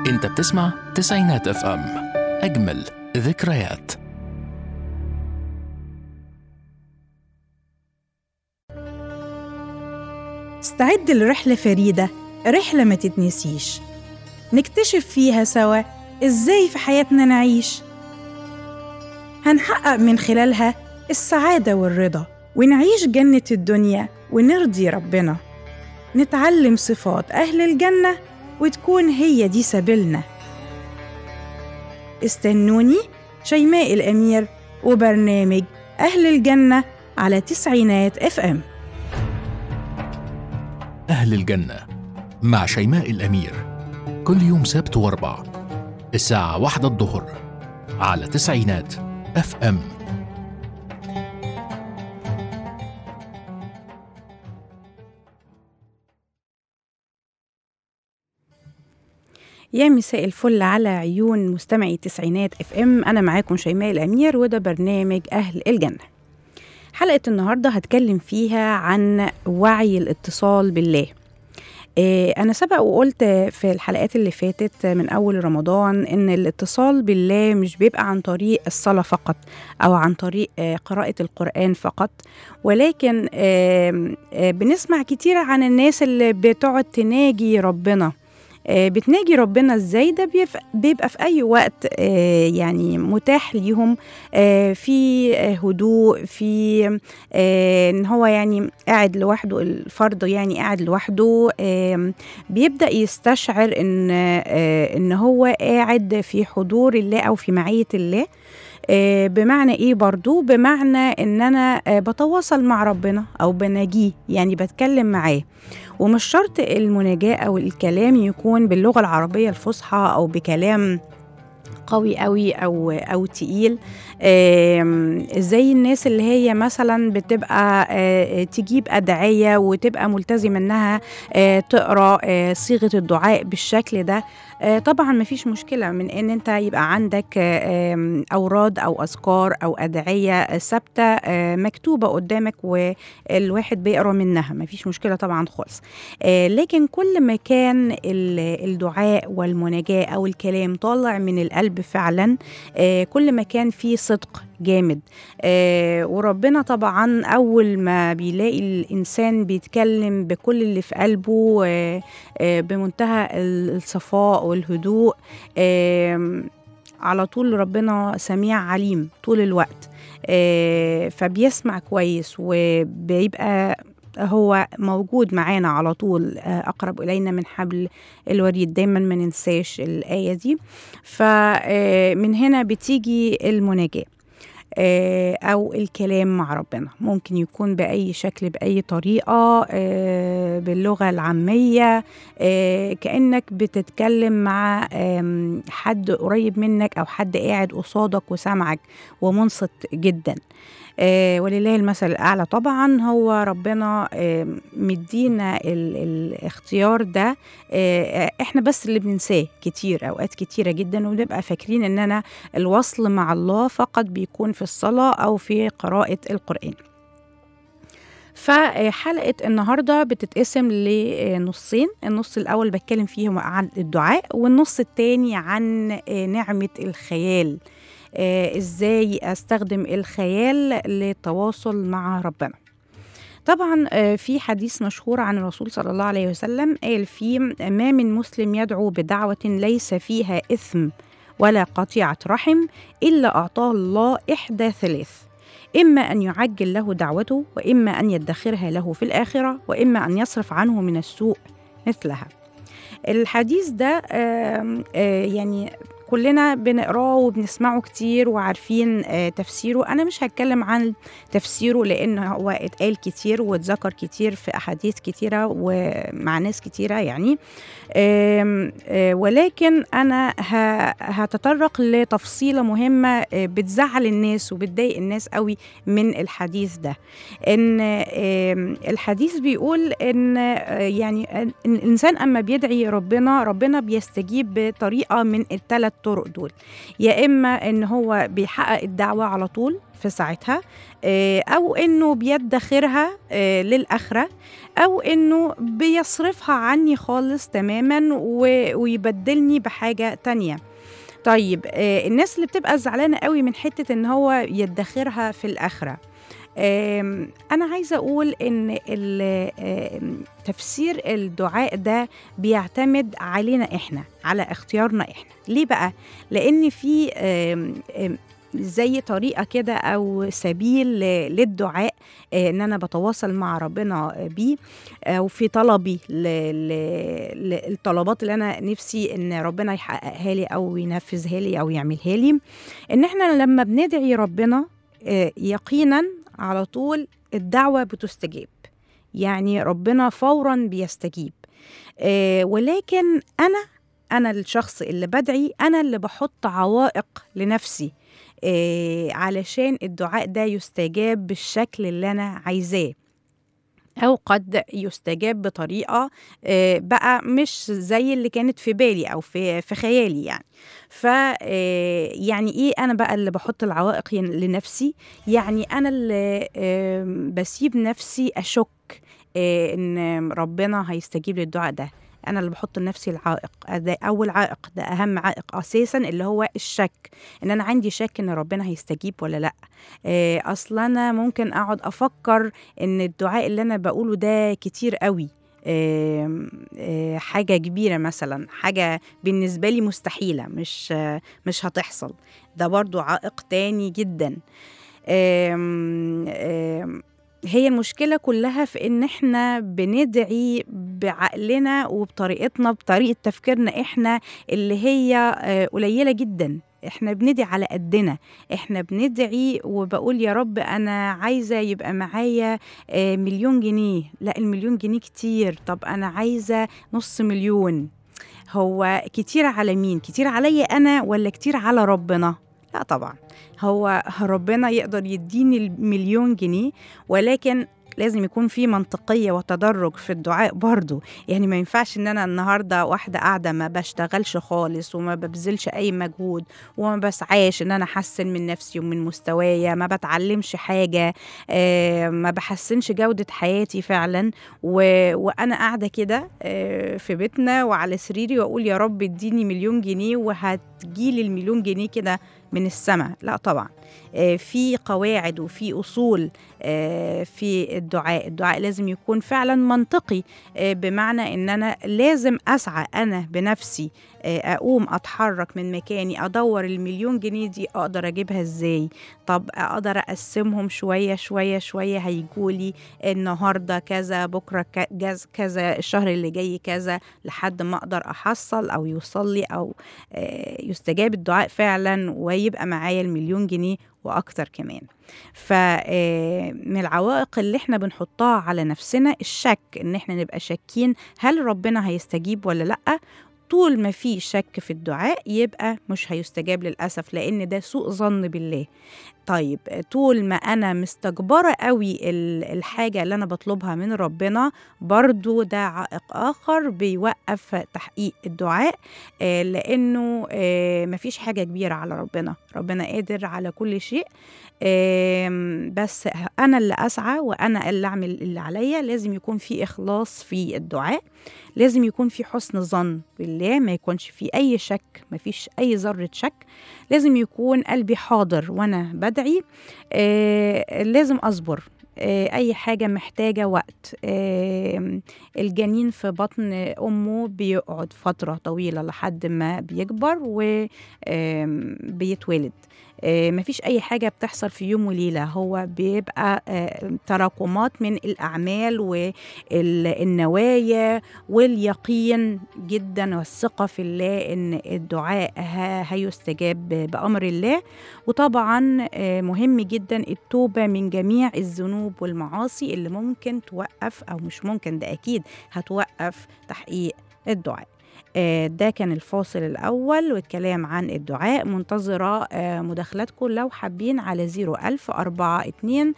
انت بتسمع تسعينات اف ام اجمل ذكريات استعد لرحلة فريدة رحلة ما تتنسيش نكتشف فيها سوا إزاي في حياتنا نعيش هنحقق من خلالها السعادة والرضا ونعيش جنة الدنيا ونرضي ربنا نتعلم صفات أهل الجنة وتكون هي دي سبيلنا استنوني شيماء الأمير وبرنامج أهل الجنة على تسعينات اف ام أهل الجنة مع شيماء الأمير كل يوم سبت واربع الساعة واحدة الظهر على تسعينات اف ام يا مساء الفل على عيون مستمعي التسعينات اف ام انا معاكم شيماء الامير وده برنامج اهل الجنه حلقه النهارده هتكلم فيها عن وعي الاتصال بالله آه، أنا سبق وقلت في الحلقات اللي فاتت من أول رمضان إن الاتصال بالله مش بيبقى عن طريق الصلاة فقط أو عن طريق آه، قراءة القرآن فقط ولكن آه، آه، بنسمع كتير عن الناس اللي بتقعد تناجي ربنا آه، بتناجي ربنا ازاي ده بيف- بيبقى في اي وقت آه، يعني متاح ليهم آه، في آه، هدوء في آه، ان هو يعني قاعد لوحده الفرد يعني قاعد لوحده آم، بيبدا يستشعر ان آه، ان هو قاعد في حضور الله او في معيه الله آه، بمعنى ايه برضو بمعنى ان انا آه، بتواصل مع ربنا او بناجيه يعني بتكلم معاه ومش شرط المناجاة او الكلام يكون باللغة العربية الفصحى او بكلام قوي قوي او او تقيل آم، زي الناس اللي هي مثلا بتبقى آه، تجيب ادعيه وتبقى ملتزمه انها آه، تقرا آه، صيغه الدعاء بالشكل ده آه، طبعا مفيش مشكله من ان انت يبقى عندك آه، آم، اوراد او اذكار او ادعيه ثابته آه، مكتوبه قدامك والواحد بيقرا منها مفيش مشكله طبعا خالص آه، لكن كل ما كان ال- الدعاء والمناجاه او الكلام طالع من القلب فعلا آه، كل ما كان فيه صدق جامد آه، وربنا طبعا اول ما بيلاقي الانسان بيتكلم بكل اللي في قلبه آه، آه، بمنتهى الصفاء والهدوء آم، على طول ربنا سميع عليم طول الوقت آه، فبيسمع كويس وبيبقى هو موجود معانا على طول آه، أقرب إلينا من حبل الوريد دايما ما ننساش الآية دي فمن هنا بتيجي المناجاة آه، أو الكلام مع ربنا ممكن يكون بأي شكل بأي طريقة آه، باللغة العامية آه، كأنك بتتكلم مع آم، حد قريب منك أو حد قاعد قصادك وسامعك ومنصت جدا آه، ولله المثل الأعلى طبعا هو ربنا آم، مدينا ال- الاختيار ده آه، احنا بس اللي بننساه كتير أوقات كتيرة جدا وبنبقى فاكرين إننا الوصل مع الله فقط بيكون في الصلاة أو في قراءة القرآن فحلقة النهاردة بتتقسم لنصين النص الأول بتكلم فيه عن الدعاء والنص التاني عن نعمة الخيال آه، ازاي استخدم الخيال للتواصل مع ربنا طبعا آه، في حديث مشهور عن الرسول صلى الله عليه وسلم قال فيه ما من مسلم يدعو بدعوة ليس فيها إثم ولا قطيعة رحم إلا أعطاه الله إحدى ثلاث إما أن يعجل له دعوته وإما أن يدخرها له في الآخرة وإما أن يصرف عنه من السوء مثلها الحديث ده آم، آه، يعني كلنا بنقراه وبنسمعه كتير وعارفين آه، تفسيره انا مش هتكلم عن تفسيره لان هو اتقال كتير واتذكر كتير في احاديث كتيره ومع ناس كتيره يعني آم، آه، ولكن انا ه- هتطرق لتفصيله مهمه آه، بتزعل الناس وبتضايق الناس قوي من الحديث ده ان آم، الحديث بيقول ان آه، يعني إن الانسان اما بيدعي ربنا ربنا بيستجيب بطريقه من الثلاث الطرق دول يا اما ان هو بيحقق الدعوه على طول في ساعتها آه، او انه بيدخرها آه، للاخره او انه بيصرفها عني خالص تماما و- ويبدلني بحاجه تانية طيب آه، الناس اللي بتبقى زعلانه قوي من حته ان هو يدخرها في الاخره آم، انا عايزه اقول ان ال- آم، تفسير الدعاء ده بيعتمد علينا احنا على اختيارنا احنا ليه بقى لان في آم، آم، زي طريقه كده او سبيل ل- للدعاء آه، ان انا بتواصل مع ربنا آه، بيه او في طلبي للطلبات اللي انا نفسي ان ربنا يحققها لي او ينفذها لي او يعملها لي ان احنا لما بندعي ربنا آه، يقينا على طول الدعوه بتستجاب يعني ربنا فورا بيستجيب آه، ولكن انا انا الشخص اللي بدعي انا اللي بحط عوائق لنفسي آه، علشان الدعاء ده يستجاب بالشكل اللي انا عايزاه أو قد يستجاب بطريقة آه، بقى مش زي اللي كانت في بالي أو في في خيالي يعني ف آه، يعني إيه أنا بقى اللي بحط العوائق ين- لنفسي يعني أنا اللي آم، بسيب نفسي أشك آه، إن ربنا هيستجيب للدعاء ده أنا اللي بحط لنفسي العائق ده أول عائق ده أهم عائق أساسا اللي هو الشك إن أنا عندي شك إن ربنا هيستجيب ولا لأ آه، أصلا أنا ممكن أقعد أفكر ان الدعاء اللي انا بقوله ده كتير قوي آم، آه، حاجه كبيره مثلا حاجه بالنسبه لي مستحيله مش آه، مش هتحصل ده برضو عائق تاني جدا آم، آم، هي المشكله كلها في ان احنا بندعي بعقلنا وبطريقتنا بطريقه تفكيرنا احنا اللي هي آه، قليله جدا احنا بندعي على قدنا احنا بندعي وبقول يا رب انا عايزه يبقى معايا آه، مليون جنيه لا المليون جنيه كتير طب انا عايزه نص مليون هو كتير على مين كتير عليا انا ولا كتير على ربنا لا طبعا هو ربنا يقدر يديني المليون جنيه ولكن لازم يكون في منطقية وتدرج في الدعاء برضو يعني ما ينفعش ان انا النهاردة واحدة قاعدة ما بشتغلش خالص وما ببذلش اي مجهود وما بسعاش ان انا احسن من نفسي ومن مستوايا ما بتعلمش حاجة آه، ما بحسنش جودة حياتي فعلا و... وانا قاعدة كده آه، في بيتنا وعلى سريري واقول يا رب اديني مليون جنيه وهتجيلي المليون جنيه كده من السماء لا طبعا آه، في قواعد وفي اصول آه، في الدعاء الدعاء لازم يكون فعلا منطقي آه، بمعنى ان انا لازم اسعى انا بنفسي آه، اقوم اتحرك من مكاني ادور المليون جنيه دي اقدر اجيبها ازاي طب اقدر اقسمهم شويه شويه شويه هيجولي النهارده كذا بكره ك- جز- كذا الشهر اللي جاي كذا لحد ما اقدر احصل او يوصل لي او آه، يستجاب الدعاء فعلا ويبقى معايا المليون جنيه واكتر كمان فمن العوائق اللي احنا بنحطها على نفسنا الشك ان احنا نبقى شاكين هل ربنا هيستجيب ولا لا طول ما في شك في الدعاء يبقى مش هيستجاب للأسف لأن ده سوء ظن بالله طيب طول ما أنا مستكبرة قوي ال- الحاجة اللي أنا بطلبها من ربنا برضو ده عائق آخر بيوقف تحقيق الدعاء آه، لأنه آه، مفيش حاجة كبيرة على ربنا ربنا قادر على كل شيء آم، بس أنا اللي أسعى وأنا اللي أعمل اللي عليا لازم يكون في إخلاص في الدعاء لازم يكون في حسن ظن بالله ما يكونش في أي شك ما فيش أي ذرة شك لازم يكون قلبي حاضر وأنا بدعي آه لازم أصبر آه أي حاجة محتاجة وقت آه الجنين في بطن أمه بيقعد فترة طويلة لحد ما بيكبر وبيتولد آه، مفيش أي حاجة بتحصل في يوم وليلة هو بيبقى آه، تراكمات من الأعمال والنوايا واليقين جدا والثقة في الله إن الدعاء ه- هيستجاب ب- بأمر الله وطبعا آه، مهم جدا التوبة من جميع الذنوب والمعاصي اللي ممكن توقف أو مش ممكن ده أكيد هتوقف تحقيق الدعاء آه، ده كان الفاصل الأول والكلام عن الدعاء منتظرة آه، مداخلاتكم لو حابين على 01000 42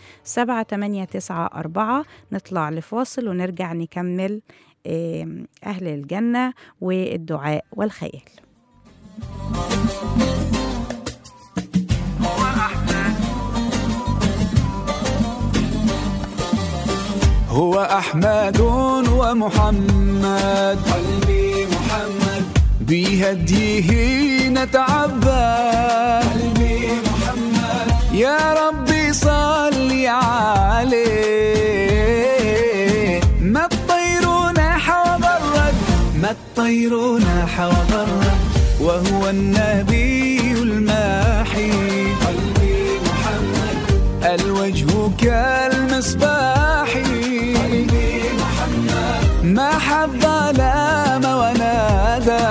789 نطلع لفاصل ونرجع نكمل آم، أهل الجنة والدعاء والخيال هو أحمد ومحمد قلبي محمد بهديه نتعبد قلبي محمد يا ربي صل عليه ما الطير ناح وبرد ما الطير ناح وبرد وهو النبي الماحي قلبي محمد الوجه كالمصباح قلبي محمد ما حب ظلام ونادى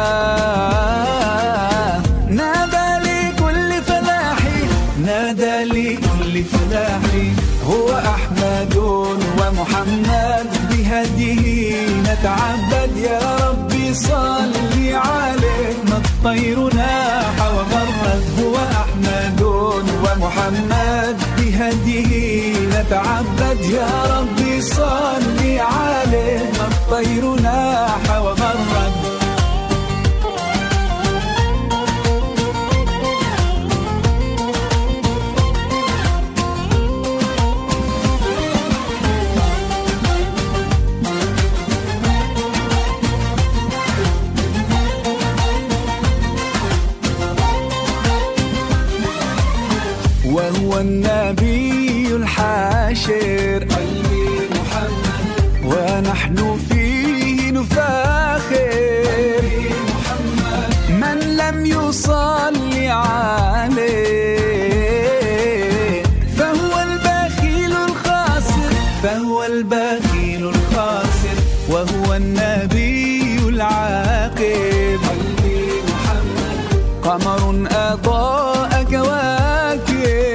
نادى لكل فلاحي نادى لكل فلاحي هو أحمد ومحمد بهديه نتعبد يا ربي صل عليه ما الطير ناح وغرد هو أحمد ومحمد بهديه نتعبد يا ربي صل عليه ما الطير ناح وغرد وهو النبي الحاشر قلبي محمد ونحن فيه نفاخر محمد من لم يصلي عليه فهو البخيل الخاسر فهو البخيل الخاسر وهو النبي العاقب قلبي محمد قمر أضاء كواكب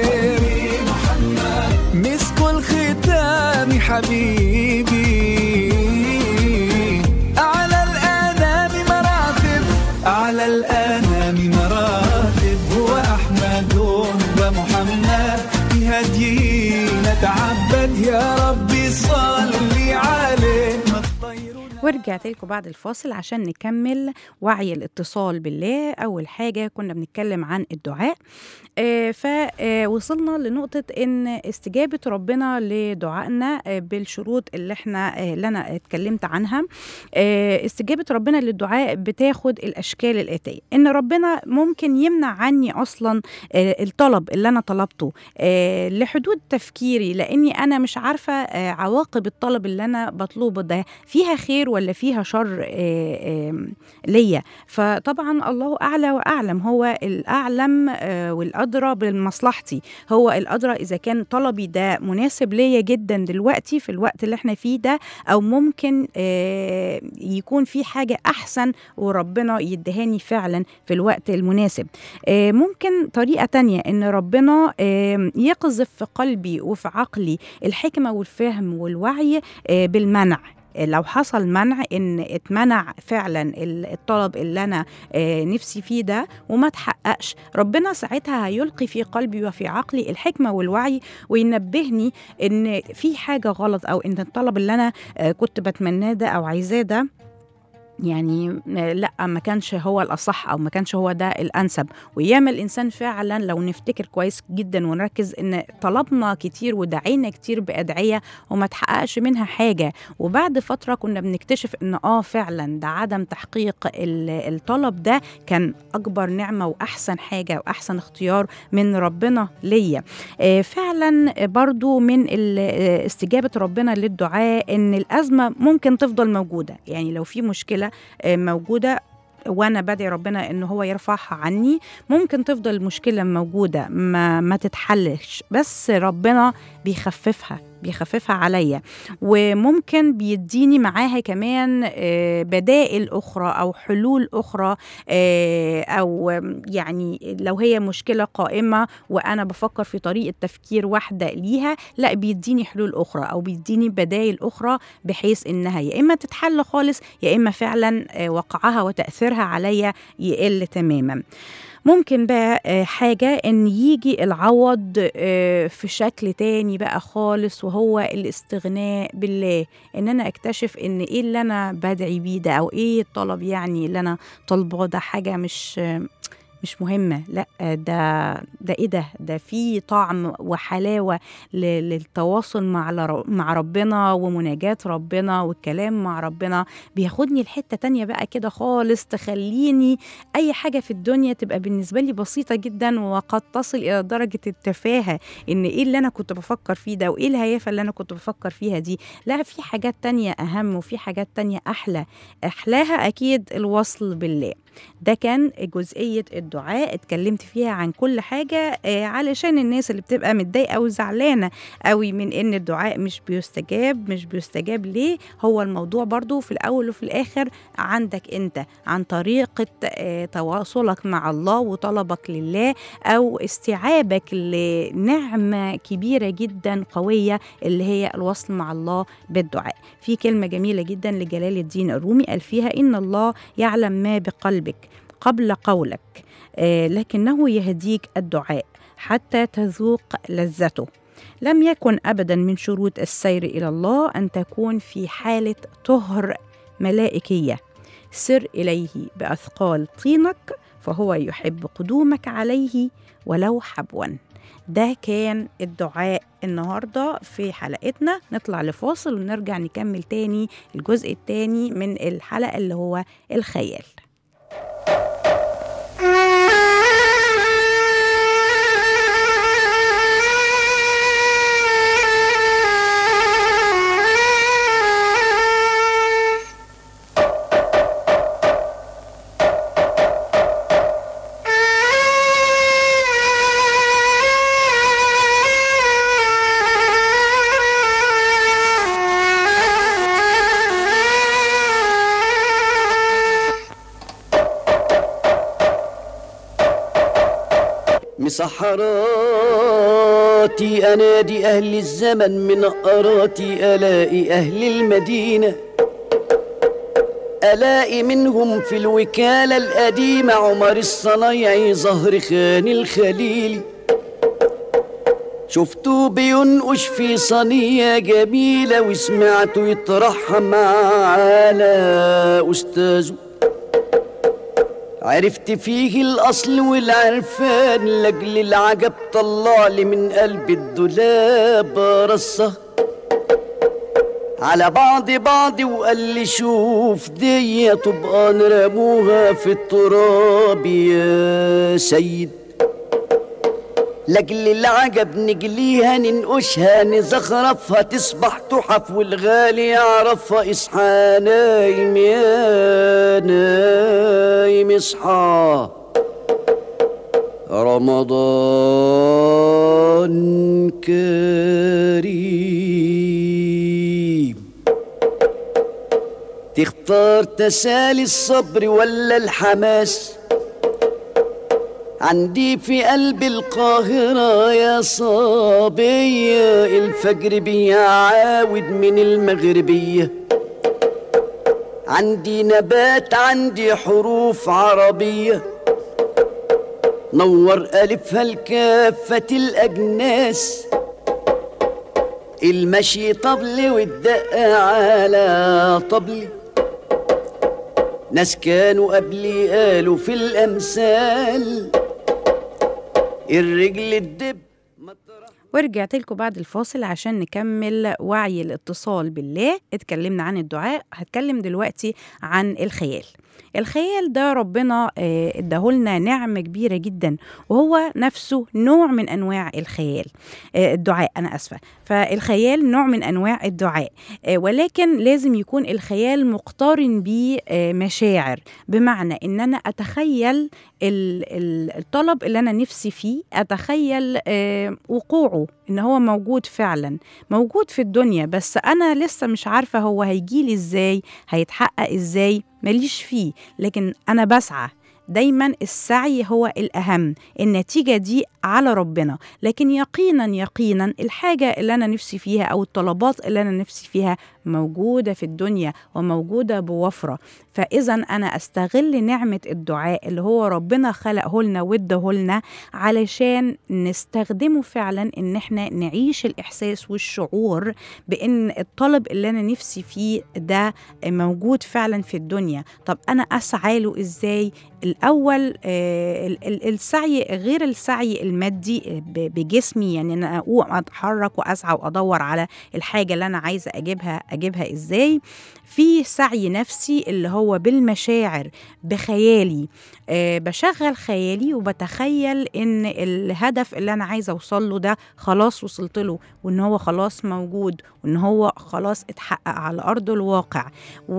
مسك الختام حبيبي أعلى الآنام مراتب أعلى الآنام مراتب هو أحمد ومحمد بهديه نتعبد يا ربي صل عليه ما الطير ورجعت لكم بعد الفاصل عشان نكمل وعي الاتصال بالله أول حاجة كنا بنتكلم عن الدعاء آه فوصلنا لنقطة إن استجابة ربنا لدعائنا آه بالشروط اللي احنا آه اللي أنا اتكلمت عنها آه استجابة ربنا للدعاء بتاخد الأشكال الآتية إن ربنا ممكن يمنع عني أصلا آه الطلب اللي أنا طلبته آه لحدود تفكيري لأني أنا مش عارفة آه عواقب الطلب اللي أنا بطلبه ده فيها خير ولا فيها شر آه آه ليا فطبعا الله أعلى وأعلم هو الأعلم آه والأدرى بمصلحتي هو الأدرى إذا كان طلبي ده مناسب ليا جدا دلوقتي في الوقت اللي احنا فيه ده أو ممكن آه يكون في حاجة أحسن وربنا يدهاني فعلا في الوقت المناسب آه ممكن طريقة تانية إن ربنا آه يقذف في قلبي وفي عقلي الحكمة والفهم والوعي آه بالمنع لو حصل منع ان اتمنع فعلا الطلب اللي انا آه نفسي فيه ده وما تحققش ربنا ساعتها هيلقي في قلبي وفي عقلي الحكمه والوعي وينبهني ان في حاجه غلط او ان الطلب اللي انا آه كنت بتمناه ده او عايزاه ده يعني لا ما كانش هو الاصح او ما كانش هو ده الانسب وياما الانسان فعلا لو نفتكر كويس جدا ونركز ان طلبنا كتير ودعينا كتير بادعيه وما تحققش منها حاجه وبعد فتره كنا بنكتشف ان اه فعلا ده عدم تحقيق الطلب ده كان اكبر نعمه واحسن حاجه واحسن اختيار من ربنا ليا آه فعلا برضو من استجابه ربنا للدعاء ان الازمه ممكن تفضل موجوده يعني لو في مشكله موجوده وانا بدعي ربنا ان هو يرفعها عني ممكن تفضل المشكله موجوده ما, ما تتحلش بس ربنا بيخففها بيخففها عليا وممكن بيديني معاها كمان بدائل اخرى او حلول اخرى او يعني لو هي مشكله قائمه وانا بفكر في طريقه تفكير واحده ليها لا بيديني حلول اخرى او بيديني بدائل اخرى بحيث انها يا اما تتحل خالص يا اما فعلا وقعها وتاثيرها عليا يقل تماما ممكن بقى حاجة إن يجي العوض في شكل تاني بقى خالص وهو الاستغناء بالله إن أنا أكتشف إن إيه اللي أنا بدعي بيه ده أو إيه الطلب يعني اللي أنا طالباه ده حاجة مش مش مهمة لا ده ده ايه ده ده في طعم وحلاوة ل- للتواصل مع ل- مع ربنا ومناجاة ربنا والكلام مع ربنا بياخدني لحتة تانية بقى كده خالص تخليني أي حاجة في الدنيا تبقى بالنسبة لي بسيطة جدا وقد تصل إلى درجة التفاهة إن إيه اللي أنا كنت بفكر فيه ده وإيه الهيافة اللي أنا كنت بفكر فيها دي لا في حاجات تانية أهم وفي حاجات تانية أحلى أحلاها أكيد الوصل بالله ده كان جزئية الدعاء اتكلمت فيها عن كل حاجة آه، علشان الناس اللي بتبقى متضايقة وزعلانة قوي من ان الدعاء مش بيستجاب مش بيستجاب ليه هو الموضوع برضو في الاول وفي الاخر عندك انت عن طريقة آه، تواصلك مع الله وطلبك لله او استيعابك لنعمة كبيرة جدا قوية اللي هي الوصل مع الله بالدعاء في كلمة جميلة جدا لجلال الدين الرومي قال فيها إن الله يعلم ما بقلبك قبل قولك آه، لكنه يهديك الدعاء حتى تذوق لذته لم يكن ابدا من شروط السير الى الله ان تكون في حاله طهر ملائكيه سر اليه باثقال طينك فهو يحب قدومك عليه ولو حبوا ده كان الدعاء النهارده في حلقتنا نطلع لفاصل ونرجع نكمل تاني الجزء التاني من الحلقه اللي هو الخيال مسحراتي أنادي أهل الزمن من أراتي ألاقي أهل المدينة ألاقي منهم في الوكالة القديمة عمر الصنايعي ظهر خان الخليلي شفته بينقش في صينية جميلة وسمعته يترحم على أستاذه عرفت فيه الأصل والعرفان لأجل العجب طلع لي من قلب الدولاب رصة على بعض بعض وقال لي شوف دي تبقى نرموها في التراب يا سيد لاجل العجب نجليها ننقشها نزخرفها تصبح تحف والغالي يعرفها اصحى نايم يا نايم اصحى رمضان كريم تختار تسالي الصبر ولا الحماس عندي في قلب القاهرة يا صابية الفجر بيعاود من المغربية عندي نبات عندي حروف عربية نور ألفها لكافة الأجناس المشي طبل والدقة على طبلي ناس كانوا قبلي قالوا في الأمثال الرجل الدب مطرح ورجعت لكم بعد الفاصل عشان نكمل وعي الاتصال بالله اتكلمنا عن الدعاء هتكلم دلوقتي عن الخيال الخيال ده ربنا آه، اداهولنا نعمة كبيرة جدا وهو نفسه نوع من أنواع الخيال آه، الدعاء أنا أسفة فالخيال نوع من أنواع الدعاء آه، ولكن لازم يكون الخيال مقترن بمشاعر بمعنى إن أنا أتخيل ال- ال- الطلب اللي أنا نفسي فيه أتخيل آه، وقوعه إن هو موجود فعلا موجود في الدنيا بس أنا لسه مش عارفة هو هيجيلي إزاي هيتحقق إزاي ماليش فيه لكن أنا بسعى دايما السعي هو الأهم النتيجة دي على ربنا لكن يقينا يقينا الحاجة اللي أنا نفسي فيها أو الطلبات اللي أنا نفسي فيها موجودة في الدنيا وموجودة بوفرة فإذا أنا أستغل نعمة الدعاء اللي هو ربنا خلقه لنا واداه لنا علشان نستخدمه فعلا إن احنا نعيش الإحساس والشعور بإن الطلب اللي أنا نفسي فيه ده موجود فعلا في الدنيا طب أنا أسعى له إزاي الأول آه، ال- ال- السعي غير السعي المادي ب- بجسمي يعني أنا أقوم أتحرك وأسعى وأدور على الحاجة اللي أنا عايزة أجيبها أجيبها إزاي في سعي نفسي اللي هو بالمشاعر بخيالي أه بشغل خيالي وبتخيل ان الهدف اللي انا عايزه اوصل له ده خلاص وصلت له وان هو خلاص موجود وان هو خلاص اتحقق على ارض الواقع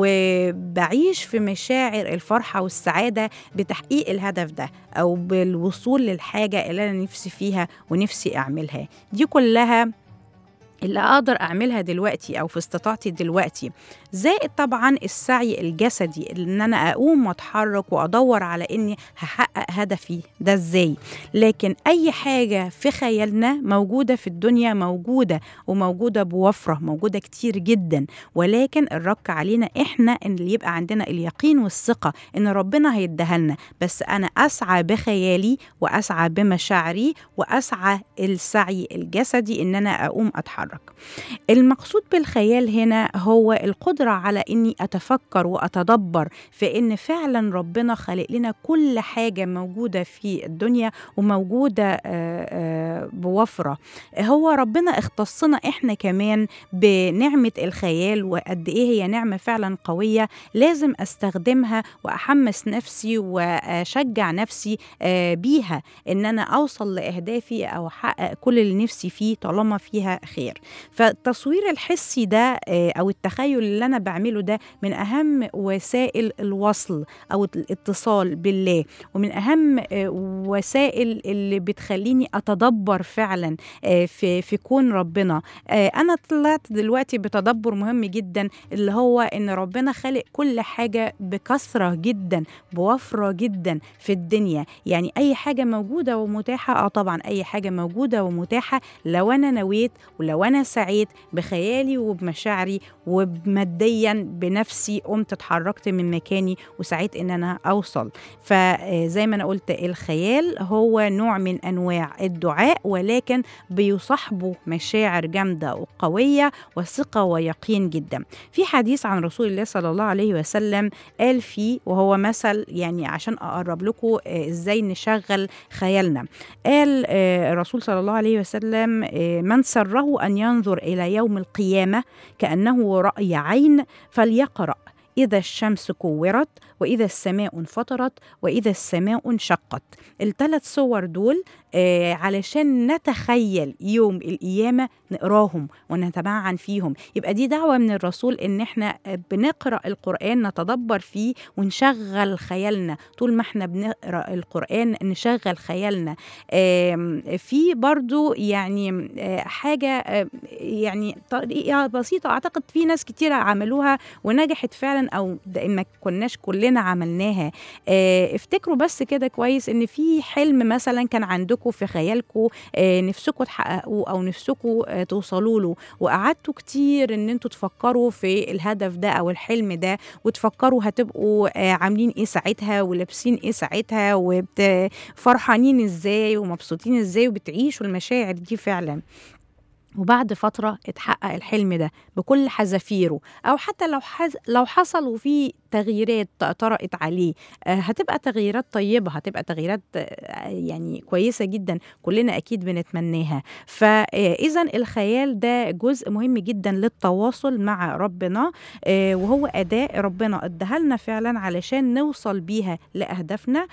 وبعيش في مشاعر الفرحه والسعاده بتحقيق الهدف ده او بالوصول للحاجه اللي انا نفسي فيها ونفسي اعملها دي كلها اللي اقدر اعملها دلوقتي او في استطاعتي دلوقتي زائد طبعا السعي الجسدي ان انا اقوم واتحرك وادور على اني هحقق هدفي ده ازاي لكن اي حاجه في خيالنا موجوده في الدنيا موجوده وموجوده بوفره موجوده كتير جدا ولكن الرك علينا احنا ان اللي يبقى عندنا اليقين والثقه ان ربنا هيديها لنا بس انا اسعى بخيالي واسعى بمشاعري واسعى السعي الجسدي ان انا اقوم اتحرك المقصود بالخيال هنا هو القدرة على إني أتفكر وأتدبر في إن فعلا ربنا خلق لنا كل حاجة موجودة في الدنيا وموجودة آه، آه، بوفرة هو ربنا اختصنا إحنا كمان بنعمة الخيال وقد إيه هي نعمة فعلا قوية لازم أستخدمها وأحمس نفسي وأشجع نفسي آه، بيها إن أنا أوصل لأهدافي أو أحقق كل اللي نفسي فيه طالما فيها خير فالتصوير الحسي ده آه، او التخيل اللي انا بعمله ده من اهم وسائل الوصل او الاتصال بالله ومن اهم آه، وسائل اللي بتخليني اتدبر فعلا آه، في في كون ربنا آه، انا طلعت دلوقتي بتدبر مهم جدا اللي هو ان ربنا خلق كل حاجه بكثره جدا بوفره جدا في الدنيا يعني اي حاجه موجوده ومتاحه اه طبعا اي حاجه موجوده ومتاحه لو انا نويت ولو انا سعيت بخيالي وبمشاعري وماديا بنفسي قمت اتحركت من مكاني وسعيت ان انا اوصل فزي ما انا قلت الخيال هو نوع من انواع الدعاء ولكن بيصاحبه مشاعر جامده وقويه وثقه ويقين جدا في حديث عن رسول الله صلى الله عليه وسلم قال فيه وهو مثل يعني عشان اقرب لكم ازاي نشغل خيالنا قال آه، الرسول صلى الله عليه وسلم آه، من سره أن ينظر إلى يوم القيامة كأنه رأي عين فليقرأ إذا الشمس كورت وإذا السماء انفطرت وإذا السماء انشقت الثلاث صور دول آه علشان نتخيل يوم القيامة نقراهم ونتمعن فيهم يبقى دي دعوة من الرسول إن إحنا بنقرأ القرآن نتدبر فيه ونشغل خيالنا طول ما إحنا بنقرأ القرآن نشغل خيالنا آم، في برضو يعني آه، حاجة آه، يعني طريقة بسيطة أعتقد في ناس كتيرة عملوها ونجحت فعلا أو ده ما كناش كلنا عملناها آه، افتكروا بس كده كويس إن في حلم مثلا كان عندكم في خيالكم آه، نفسكم تحققوه أو نفسكم آه، توصلوا له وقعدتوا كتير إن انتوا تفكروا في الهدف ده أو الحلم ده وتفكروا هتبقوا آه، عاملين إيه ساعتها ولابسين إيه ساعتها وفرحانين إزاي ومبسوطين إزاي وبتعيشوا المشاعر دي فعلا وبعد فترة اتحقق الحلم ده بكل حذافيره أو حتى لو حز... لو حصل وفي تغييرات طرأت عليه آه، هتبقى تغييرات طيبة هتبقى تغييرات آه، يعني كويسة جدا كلنا أكيد بنتمناها فإذا الخيال ده جزء مهم جدا للتواصل مع ربنا آه، وهو أداة ربنا اداها لنا فعلا علشان نوصل بيها لأهدافنا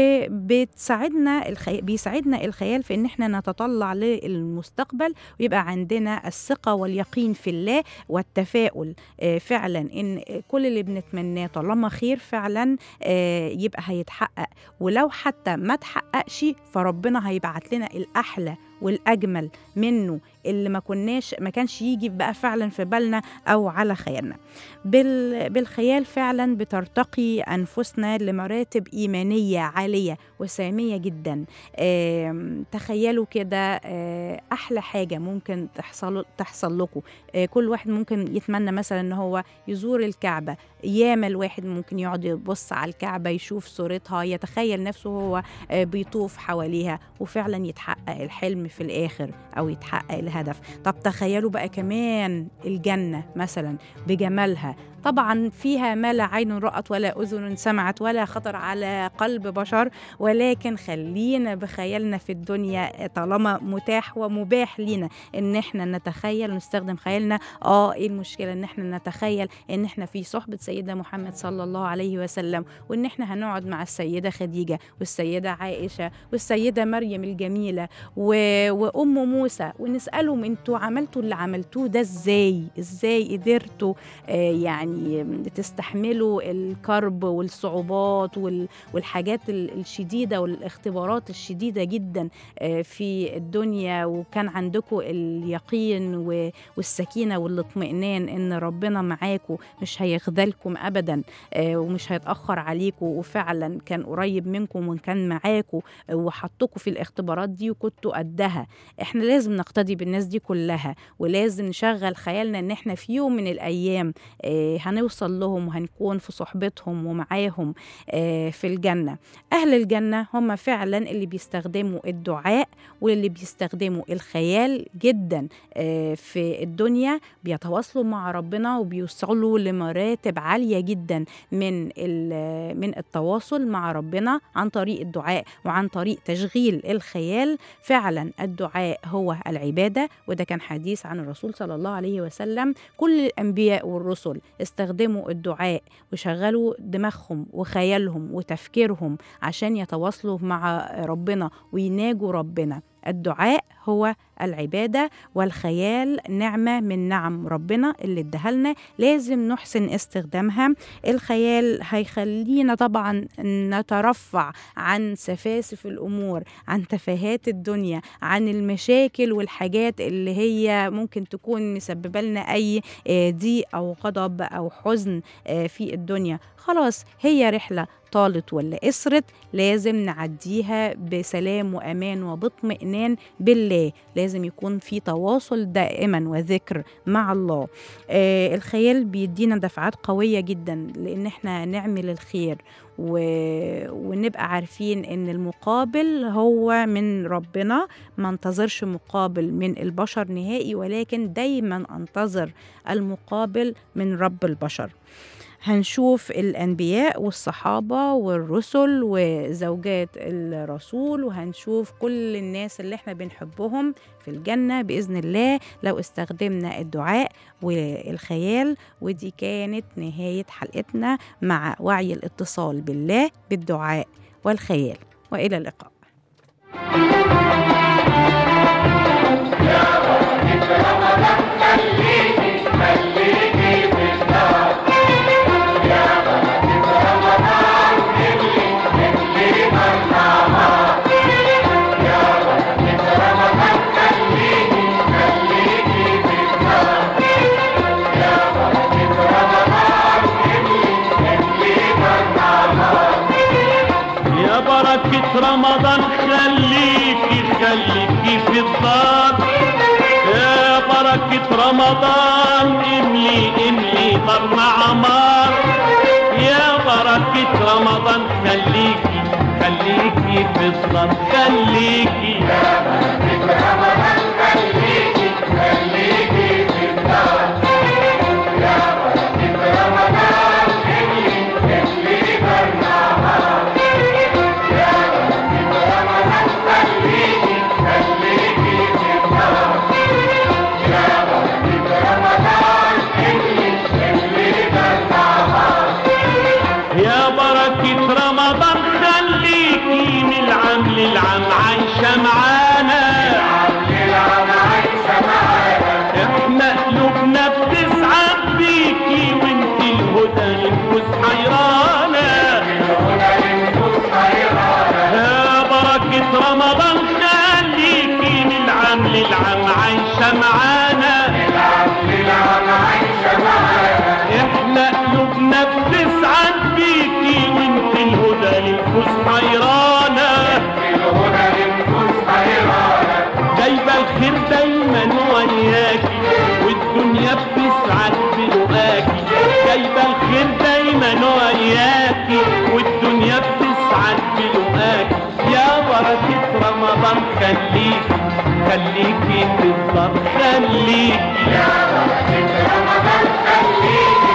وبتساعدنا الخي... بيساعدنا الخيال في إن احنا نتطلع للمستقبل ويبقى عندنا الثقة واليقين في الله والتفاؤل آه، فعلا إن كل اللي بنتمناه طالما خير فعلا آه، يبقى هيتحقق ولو حتى ما تحققش فربنا هيبعت لنا الأحلى والاجمل منه اللي ما كناش ما كانش يجي بقى فعلا في بالنا او على خيالنا بال بالخيال فعلا بترتقي انفسنا لمراتب ايمانيه عاليه وساميه جدا آم، تخيلوا كده آه، احلى حاجه ممكن تحصل تحصل لكم آه، كل واحد ممكن يتمنى مثلا ان هو يزور الكعبه ياما الواحد ممكن يقعد يبص على الكعبه يشوف صورتها يتخيل نفسه هو آه، بيطوف حواليها وفعلا يتحقق الحلم في الاخر او يتحقق الهدف طب تخيلوا بقى كمان الجنه مثلا بجمالها طبعا فيها ما لا عين رأت ولا أذن سمعت ولا خطر على قلب بشر ولكن خلينا بخيالنا في الدنيا طالما متاح ومباح لينا ان احنا نتخيل ونستخدم خيالنا اه ايه المشكله ان احنا نتخيل ان احنا في صحبه سيدنا محمد صلى الله عليه وسلم وان احنا هنقعد مع السيده خديجه والسيده عائشه والسيده مريم الجميله و... وام موسى ونسالهم انتوا عملتوا اللي عملتوه ده ازاي ازاي قدرتوا آه يعني تستحملوا الكرب والصعوبات وال... والحاجات ال- الشديده والاختبارات الشديده جدا آه في الدنيا وكان عندكم اليقين و... والسكينه والاطمئنان ان ربنا معاكم مش هيخذلكم ابدا آه ومش هيتاخر عليكم وفعلا كان قريب منكم وكان معاكم آه وحطكم في الاختبارات دي وكنتوا قدها احنا لازم نقتدي بالناس دي كلها ولازم نشغل خيالنا ان احنا في يوم من الايام آه هنوصل لهم وهنكون في صحبتهم ومعاهم آه في الجنه اهل الجنه هم فعلا اللي بيستخدموا الدعاء واللي بيستخدموا الخيال جدا آه في الدنيا بيتواصلوا مع ربنا وبيوصلوا لمراتب عاليه جدا من ال- من التواصل مع ربنا عن طريق الدعاء وعن طريق تشغيل الخيال فعلا الدعاء هو العباده وده كان حديث عن الرسول صلى الله عليه وسلم كل الانبياء والرسل استخدموا الدعاء وشغلوا دماغهم وخيالهم وتفكيرهم عشان يتواصلوا مع ربنا ويناجوا ربنا الدعاء هو العبادة والخيال نعمة من نعم ربنا اللي اداها لنا لازم نحسن استخدامها الخيال هيخلينا طبعا نترفع عن سفاسف الأمور عن تفاهات الدنيا عن المشاكل والحاجات اللي هي ممكن تكون مسببة لنا أي آه، ضيق أو غضب أو حزن آه، في الدنيا خلاص هي رحلة طالت ولا قصرت لازم نعديها بسلام وأمان وباطمئنان بالله لازم يكون في تواصل دائما وذكر مع الله آه الخيال بيدينا دفعات قوية جدا لأن احنا نعمل الخير و... ونبقى عارفين ان المقابل هو من ربنا ما انتظرش مقابل من البشر نهائي ولكن دايما انتظر المقابل من رب البشر هنشوف الأنبياء والصحابة والرسل وزوجات الرسول وهنشوف كل الناس اللي احنا بنحبهم في الجنة بإذن الله لو استخدمنا الدعاء والخيال ودي كانت نهاية حلقتنا مع وعي الاتصال بالله بالدعاء والخيال وإلى اللقاء يا بركة رمضان خليكي خليكي في الدار يا بركة رمضان املي املي طرنا عمار يا بركة رمضان خليكي خليكي في الدار خليكي يا بركة رمضان خليكي من العام للعام عايشة معانا احنا قلوبنا بتسعد بيكي وانت الهدى للنفوس حيرانة يا بركة رمضان خليكي من العام والدنيا بتسعد بيكي وانت الهدى للفوز حيرانة جايبة الخير دايما وياكي والدنيا بتسعد بلقاكي جايبة الخير دايما وياكي والدنيا بتسعد بلقاكي يا بركة رمضان خليكي خليكي في الدار خليكي يا بركة رمضان خليكي